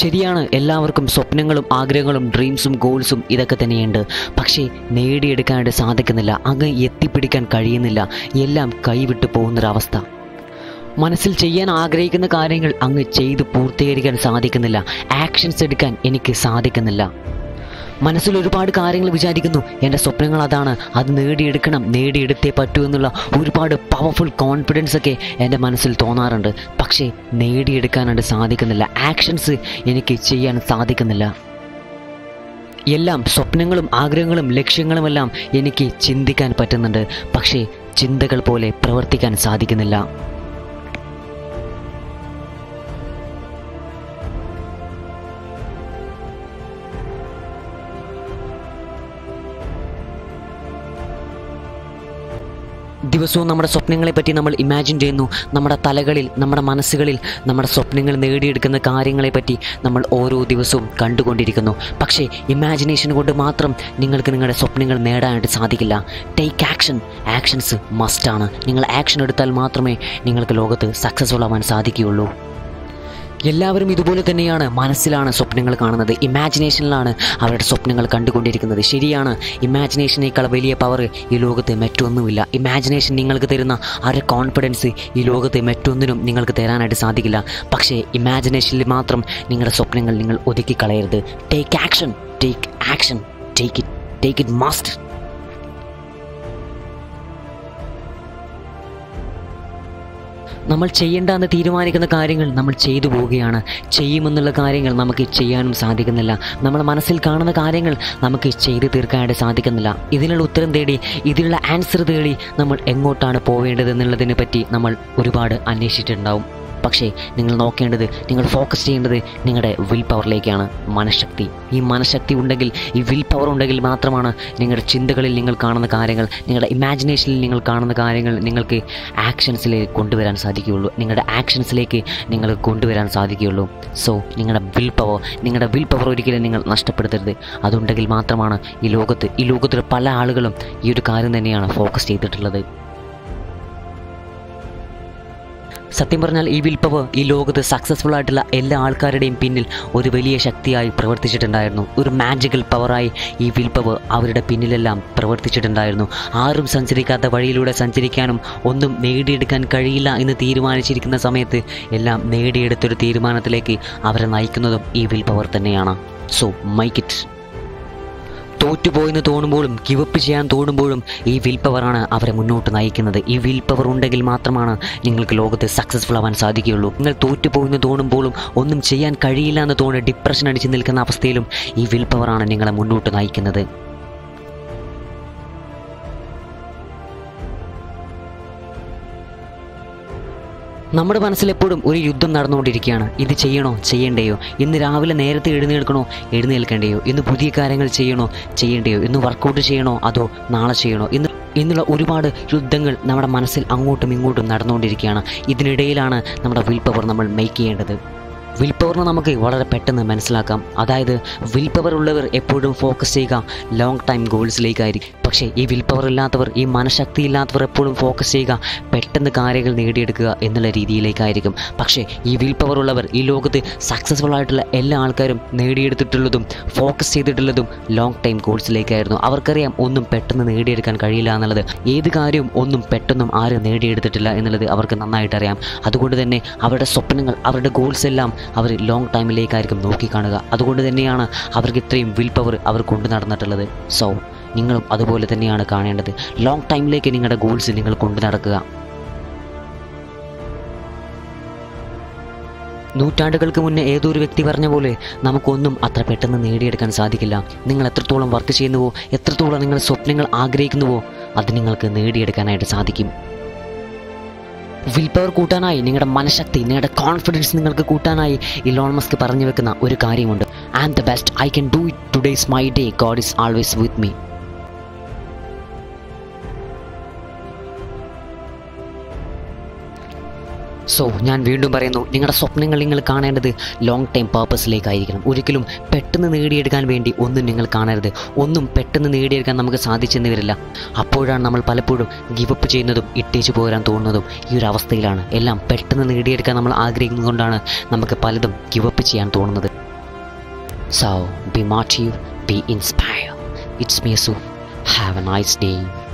ശരിയാണ് എല്ലാവർക്കും സ്വപ്നങ്ങളും ആഗ്രഹങ്ങളും ഡ്രീംസും ഗോൾസും ഇതൊക്കെ തന്നെയുണ്ട് പക്ഷേ നേടിയെടുക്കാനായിട്ട് സാധിക്കുന്നില്ല അങ്ങ് എത്തിപ്പിടിക്കാൻ കഴിയുന്നില്ല എല്ലാം കൈവിട്ടു പോകുന്നൊരവസ്ഥ മനസ്സിൽ ചെയ്യാൻ ആഗ്രഹിക്കുന്ന കാര്യങ്ങൾ അങ്ങ് ചെയ്ത് പൂർത്തീകരിക്കാൻ സാധിക്കുന്നില്ല ആക്ഷൻസ് എടുക്കാൻ എനിക്ക് സാധിക്കുന്നില്ല മനസ്സിൽ ഒരുപാട് കാര്യങ്ങൾ വിചാരിക്കുന്നു എൻ്റെ സ്വപ്നങ്ങൾ അതാണ് അത് നേടിയെടുക്കണം നേടിയെടുത്തേ പറ്റൂ എന്നുള്ള ഒരുപാട് പവർഫുൾ കോൺഫിഡൻസ് ഒക്കെ എൻ്റെ മനസ്സിൽ തോന്നാറുണ്ട് പക്ഷേ നേടിയെടുക്കാനായിട്ട് സാധിക്കുന്നില്ല ആക്ഷൻസ് എനിക്ക് ചെയ്യാൻ സാധിക്കുന്നില്ല എല്ലാം സ്വപ്നങ്ങളും ആഗ്രഹങ്ങളും ലക്ഷ്യങ്ങളുമെല്ലാം എനിക്ക് ചിന്തിക്കാൻ പറ്റുന്നുണ്ട് പക്ഷേ ചിന്തകൾ പോലെ പ്രവർത്തിക്കാൻ സാധിക്കുന്നില്ല ദിവസവും നമ്മുടെ സ്വപ്നങ്ങളെ പറ്റി നമ്മൾ ഇമാജിൻ ചെയ്യുന്നു നമ്മുടെ തലകളിൽ നമ്മുടെ മനസ്സുകളിൽ നമ്മുടെ സ്വപ്നങ്ങൾ നേടിയെടുക്കുന്ന കാര്യങ്ങളെ പറ്റി നമ്മൾ ഓരോ ദിവസവും കണ്ടുകൊണ്ടിരിക്കുന്നു പക്ഷേ ഇമാജിനേഷൻ കൊണ്ട് മാത്രം നിങ്ങൾക്ക് നിങ്ങളുടെ സ്വപ്നങ്ങൾ നേടാനായിട്ട് സാധിക്കില്ല ടേക്ക് ആക്ഷൻ ആക്ഷൻസ് മസ്റ്റാണ് നിങ്ങൾ ആക്ഷൻ എടുത്താൽ മാത്രമേ നിങ്ങൾക്ക് ലോകത്ത് സക്സസ്ഫുൾ ആവാൻ സാധിക്കുകയുള്ളൂ എല്ലാവരും ഇതുപോലെ തന്നെയാണ് മനസ്സിലാണ് സ്വപ്നങ്ങൾ കാണുന്നത് ഇമാജിനേഷനിലാണ് അവരുടെ സ്വപ്നങ്ങൾ കണ്ടുകൊണ്ടിരിക്കുന്നത് ശരിയാണ് ഇമാജിനേഷനേക്കാൾ വലിയ പവർ ഈ ലോകത്ത് മറ്റൊന്നുമില്ല ഇമാജിനേഷൻ നിങ്ങൾക്ക് തരുന്ന ആ ഒരു കോൺഫിഡൻസ് ഈ ലോകത്ത് മറ്റൊന്നിനും നിങ്ങൾക്ക് തരാനായിട്ട് സാധിക്കില്ല പക്ഷേ ഇമാജിനേഷനിൽ മാത്രം നിങ്ങളുടെ സ്വപ്നങ്ങൾ നിങ്ങൾ ഒതുക്കി കളയരുത് take action take action take it take it must നമ്മൾ ചെയ്യേണ്ടെന്ന് തീരുമാനിക്കുന്ന കാര്യങ്ങൾ നമ്മൾ ചെയ്തു പോവുകയാണ് ചെയ്യുമെന്നുള്ള കാര്യങ്ങൾ നമുക്ക് ചെയ്യാനും സാധിക്കുന്നില്ല നമ്മൾ മനസ്സിൽ കാണുന്ന കാര്യങ്ങൾ നമുക്ക് ചെയ്തു തീർക്കാനായിട്ട് സാധിക്കുന്നില്ല ഇതിനുള്ള ഉത്തരം തേടി ഇതിനുള്ള ആൻസർ തേടി നമ്മൾ എങ്ങോട്ടാണ് പോവേണ്ടത് എന്നുള്ളതിനെ പറ്റി നമ്മൾ ഒരുപാട് അന്വേഷിച്ചിട്ടുണ്ടാവും പക്ഷേ നിങ്ങൾ നോക്കേണ്ടത് നിങ്ങൾ ഫോക്കസ് ചെയ്യേണ്ടത് നിങ്ങളുടെ വിൽ പവറിലേക്കാണ് മനഃശക്തി ഈ മനഃശക്തി ഉണ്ടെങ്കിൽ ഈ വിൽ പവർ ഉണ്ടെങ്കിൽ മാത്രമാണ് നിങ്ങളുടെ ചിന്തകളിൽ നിങ്ങൾ കാണുന്ന കാര്യങ്ങൾ നിങ്ങളുടെ ഇമാജിനേഷനിൽ നിങ്ങൾ കാണുന്ന കാര്യങ്ങൾ നിങ്ങൾക്ക് ആക്ഷൻസിലേക്ക് കൊണ്ടുവരാൻ സാധിക്കുകയുള്ളൂ നിങ്ങളുടെ ആക്ഷൻസിലേക്ക് നിങ്ങൾ കൊണ്ടുവരാൻ സാധിക്കുകയുള്ളൂ സോ നിങ്ങളുടെ വിൽ പവർ നിങ്ങളുടെ വിൽ പവർ ഒരിക്കലും നിങ്ങൾ നഷ്ടപ്പെടുത്തരുത് അതുണ്ടെങ്കിൽ മാത്രമാണ് ഈ ലോകത്ത് ഈ ലോകത്തിലെ പല ആളുകളും ഈ ഒരു കാര്യം തന്നെയാണ് ഫോക്കസ് ചെയ്തിട്ടുള്ളത് സത്യം പറഞ്ഞാൽ ഈ വിൽ പവർ ഈ ലോകത്ത് സക്സസ്ഫുൾ ആയിട്ടുള്ള എല്ലാ ആൾക്കാരുടെയും പിന്നിൽ ഒരു വലിയ ശക്തിയായി പ്രവർത്തിച്ചിട്ടുണ്ടായിരുന്നു ഒരു മാജിക്കൽ പവറായി ഈ വിൽ പവർ അവരുടെ പിന്നിലെല്ലാം പ്രവർത്തിച്ചിട്ടുണ്ടായിരുന്നു ആരും സഞ്ചരിക്കാത്ത വഴിയിലൂടെ സഞ്ചരിക്കാനും ഒന്നും നേടിയെടുക്കാൻ കഴിയില്ല എന്ന് തീരുമാനിച്ചിരിക്കുന്ന സമയത്ത് എല്ലാം നേടിയെടുത്തൊരു തീരുമാനത്തിലേക്ക് അവരെ നയിക്കുന്നതും ഈ വിൽ പവർ തന്നെയാണ് സോ മൈക്ക് ഇറ്റ് തോറ്റുപോയെന്ന് തോന്നുമ്പോഴും ഗിവപ്പ് ചെയ്യാൻ തോന്നുമ്പോഴും ഈ വിൽ പവറാണ് അവരെ മുന്നോട്ട് നയിക്കുന്നത് ഈ വിൽ പവർ ഉണ്ടെങ്കിൽ മാത്രമാണ് നിങ്ങൾക്ക് ലോകത്ത് സക്സസ്ഫുൾ ആവാൻ സാധിക്കുകയുള്ളൂ നിങ്ങൾ തോറ്റുപോയെന്ന് തോന്നുമ്പോഴും ഒന്നും ചെയ്യാൻ കഴിയില്ല എന്ന് തോന്നി ഡിപ്രഷൻ അടിച്ച് നിൽക്കുന്ന അവസ്ഥയിലും ഈ വിൽ പവറാണ് നിങ്ങളെ മുന്നോട്ട് നയിക്കുന്നത് നമ്മുടെ മനസ്സിൽ എപ്പോഴും ഒരു യുദ്ധം നടന്നുകൊണ്ടിരിക്കുകയാണ് ഇത് ചെയ്യണോ ചെയ്യണ്ടയോ ഇന്ന് രാവിലെ നേരത്തെ എഴുന്നേൽക്കണോ എഴുന്നേൽക്കേണ്ടയോ ഇന്ന് പുതിയ കാര്യങ്ങൾ ചെയ്യണോ ചെയ്യണ്ടയോ ഇന്ന് വർക്കൗട്ട് ചെയ്യണോ അതോ നാളെ ചെയ്യണോ ഇന്ന് എന്നുള്ള ഒരുപാട് യുദ്ധങ്ങൾ നമ്മുടെ മനസ്സിൽ അങ്ങോട്ടും ഇങ്ങോട്ടും നടന്നുകൊണ്ടിരിക്കുകയാണ് ഇതിനിടയിലാണ് നമ്മുടെ വിൽ പവർ നമ്മൾ മേക്ക് ചെയ്യേണ്ടത് വിൽ പവറിനെ നമുക്ക് വളരെ പെട്ടെന്ന് മനസ്സിലാക്കാം അതായത് വിൽ പവർ ഉള്ളവർ എപ്പോഴും ഫോക്കസ് ചെയ്യുക ലോങ് ടൈം ഗോൾസിലേക്കായിരിക്കും പക്ഷേ ഈ വിൽ പവർ ഇല്ലാത്തവർ ഈ മനഃശക്തി ഇല്ലാത്തവർ എപ്പോഴും ഫോക്കസ് ചെയ്യുക പെട്ടെന്ന് കാര്യങ്ങൾ നേടിയെടുക്കുക എന്നുള്ള രീതിയിലേക്കായിരിക്കും പക്ഷേ ഈ വിൽ പവർ ഉള്ളവർ ഈ ലോകത്ത് സക്സസ്ഫുൾ ആയിട്ടുള്ള എല്ലാ ആൾക്കാരും നേടിയെടുത്തിട്ടുള്ളതും ഫോക്കസ് ചെയ്തിട്ടുള്ളതും ലോങ് ടൈം ഗോൾസിലേക്കായിരുന്നു അവർക്കറിയാം ഒന്നും പെട്ടെന്ന് നേടിയെടുക്കാൻ കഴിയില്ല എന്നുള്ളത് ഏത് കാര്യവും ഒന്നും പെട്ടെന്നും ആരും നേടിയെടുത്തിട്ടില്ല എന്നുള്ളത് അവർക്ക് നന്നായിട്ട് അറിയാം അതുകൊണ്ട് തന്നെ അവരുടെ സ്വപ്നങ്ങൾ അവരുടെ ഗോൾസ് എല്ലാം അവർ ലോങ് ടൈമിലേക്കായിരിക്കും നോക്കിക്കാണുക അതുകൊണ്ട് തന്നെയാണ് അവർക്ക് ഇത്രയും വിൽ പവർ അവർ കൊണ്ടു നടന്നിട്ടുള്ളത് സോ നിങ്ങളും അതുപോലെ തന്നെയാണ് കാണേണ്ടത് ലോങ് ടൈമിലേക്ക് നിങ്ങളുടെ ഗോൾസ് നിങ്ങൾ കൊണ്ടു നടക്കുക നൂറ്റാണ്ടുകൾക്ക് മുന്നേ ഏതോ ഒരു വ്യക്തി പറഞ്ഞ പോലെ നമുക്കൊന്നും അത്ര പെട്ടെന്ന് നേടിയെടുക്കാൻ സാധിക്കില്ല നിങ്ങൾ എത്രത്തോളം വർക്ക് ചെയ്യുന്നുവോ എത്രത്തോളം നിങ്ങൾ സ്വപ്നങ്ങൾ ആഗ്രഹിക്കുന്നുവോ അത് നിങ്ങൾക്ക് നേടിയെടുക്കാനായിട്ട് സാധിക്കും വിൽ പവർ കൂട്ടാനായി നിങ്ങളുടെ മനഃശക്തി നിങ്ങളുടെ കോൺഫിഡൻസ് നിങ്ങൾക്ക് കൂട്ടാനായി ഇലോൺ മസ്ക് പറഞ്ഞു വെക്കുന്ന ഒരു കാര്യമുണ്ട് I am the best I can do it today's my day God is always with me so ഞാൻ വീണ്ടും പറയുന്നു നിങ്ങളുടെ സ്വപ്നങ്ങൾ നിങ്ങൾ കാണേണ്ടത് ലോങ് ടൈം പർപ്പസിലേക്കായിരിക്കണം ഒരിക്കലും പെട്ടെന്ന് നേടിയെടുക്കാൻ വേണ്ടി ഒന്നും നിങ്ങൾ കാണരുത് ഒന്നും പെട്ടെന്ന് നേടിയെടുക്കാൻ നമുക്ക് സാധിച്ചെന്ന് വരില്ല അപ്പോഴാണ് നമ്മൾ പലപ്പോഴും ഗിവപ്പ് ചെയ്യുന്നതും ഇട്ടേച്ചു പോരാൻ തോന്നുന്നതും ഈ ഒരു അവസ്ഥയിലാണ് എല്ലാം പെട്ടെന്ന് നേടിയെടുക്കാൻ നമ്മൾ ആഗ്രഹിക്കുന്നതുകൊണ്ടാണ് നമുക്ക് പലതും ഗിവപ്പ് ചെയ്യാൻ തോന്നുന്നത് So be motive, be inspired. It's me, Yusuf. Have a nice day.